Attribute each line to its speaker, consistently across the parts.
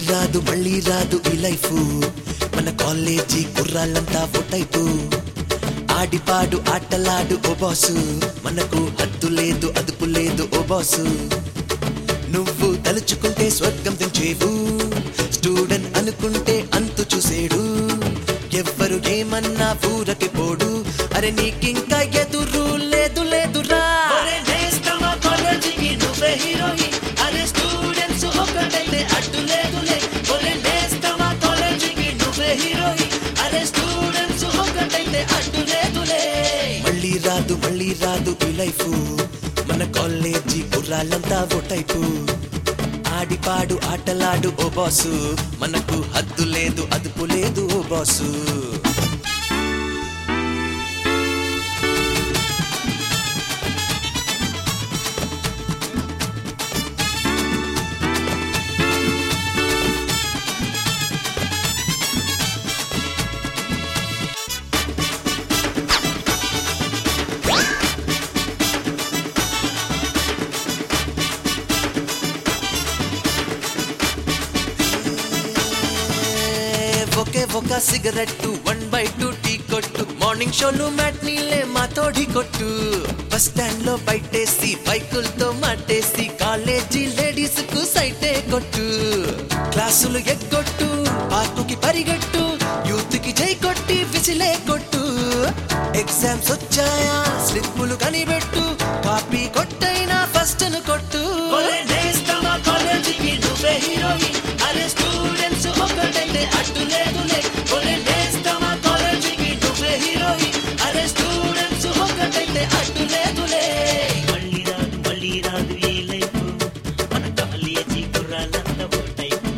Speaker 1: రాదు మళ్ళీ రాదు ఈ లైఫ్ మన కాలేజీ కుర్రాళ్ళంతా ఫోటైపు ఆడిపాడు ఆటలాడు ఓ బాసు మనకు హద్దు లేదు అదుపు లేదు ఓ బాసు నువ్వు తలుచుకుంటే స్వర్గం తెంచేవు స్టూడెంట్ అనుకుంటే అంతు చూసేడు ఎవ్వరు ఏమన్నా ఊరకి పోడు అరే నీకింకా ఎదురు లేదు లేదురా
Speaker 2: ఒరే నేస్తమా కాలేజీకి నువ్వే హీరోయిన్ అరే స్టూడెంట్స్ ఒకటైతే అడ్డు లేదులే ఒరే నేస్తమా కాలేజీకి నువ్వే హీరోయిన్ అరే స్టూడెంట్స్ ఒకటైతే అడ్డు లేదులే
Speaker 1: మళ్ళీ రాదు మళ్ళీ రాదు ఈ లైఫ్ మన కాలేజీ కుర్రాళ్ళంతా ఓ టైపు ఆడిపాడు ఆటలాడు ఓ బాసు మనకు హద్దు లేదు అదుపు లేదు ఓ బాసు ఒకే ఒక cigarette one by two tea కొట్టు మార్నింగ్ షోలు మ్యాట్నీలే మా తోడి కొట్టు బస్ స్టాండ్ లో బయటేసి బైకులతో మాటేసి కాలేజీ లేడీస్ కు సైటే కొట్టు క్లాసులు ఎగ్గొట్టు పార్కుకి పరిగెట్టు యూత్ కి జై కొట్టి విసిలే కొట్టు ఎగ్జామ్స్ వచ్చాయా స్లిప్పులు కనిపెట్టు కాపీ కొట్టైనా ఫస్ట్ ను కొట్టు
Speaker 2: ఒరే నేస్తమా కాలేజీకి నువ్వే హీరోయిన్ అరే స్టూడెంట్స్ ఒకటైతే అడ్డు లేదులే ఒరే నేస్తమా కాలేజీకి నువ్వే హీరోయిన్ అరే స్టూడెంట్స్ ఒకటైతే అడ్డు లేదులే మళ్ళీ రాదు మళ్ళీ రాదు ఈ లైఫ్ మన కాలేజీ కుర్రాళ్ళంతా ఓ టైపు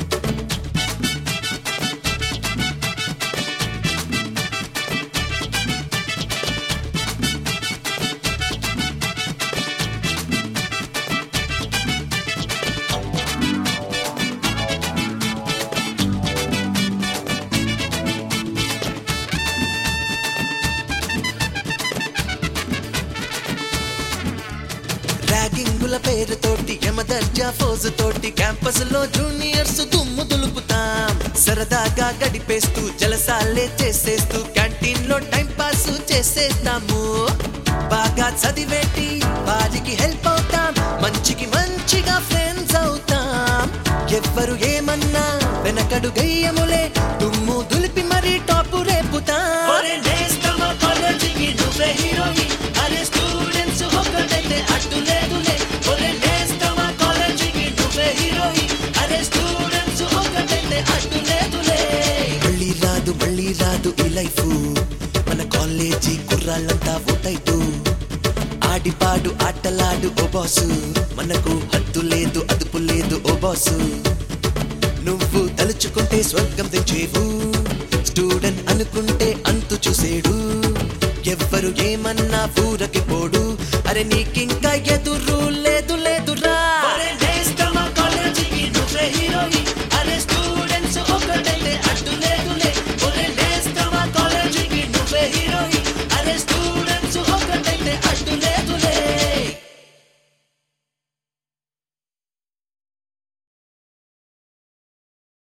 Speaker 1: ర్యాగింగుల పేరుతోటి యమదర్జా ఫోజు తోటి క్యాంపస్ లో జూనియర్స్ దుమ్ము దులుపుతాం సరదాగా గడిపేస్తూ జలసాలే చేసేస్తూ క్యాంటీన్ లో టైం పాస్ చేసేస్తాము బాగా చదివేటి వారికి హెల్ప్ అవుతాం మంచికి మంచిగా ఫ్రెండ్స్ అవుతాం ఎవ్వరు ఏమన్నా వెనకడు గయ్యములే దుమ్ము దులిపి మరీ టాపు రేపుతాం
Speaker 2: ఒరే నేస్తమా కాలేజీకి నువ్వే హీరోయిన్ అరే స్టూడెంట్స్ ఒకటైతే అడ్డు లేదులే ఒరే నేస్తమా కాలేజీకి నువ్వే హీరోయిన్ అరే స్టూడెంట్స్ ఒకటైతే అడ్డు లేదులే
Speaker 1: మళ్ళీ రాదు మళ్ళీ రాదు ఈ లైఫ్ మన కాలేజీ కుర్రాళ్ళంతా ఓ టైపు ఆడిపాడు ఆటలాడు ఓ బాసు మనకు హద్దు లేదు అదుపు లేదు ఓ బాసు నువ్వు తలుచుకుంటే స్వర్గం తెచ్చేవు స్టూడెంట్ అనుకుంటే అంతు చూసేడు ఎవ్వరు ఏమన్నా ఊరకి పోడు అరే నీకింకా ఎదురు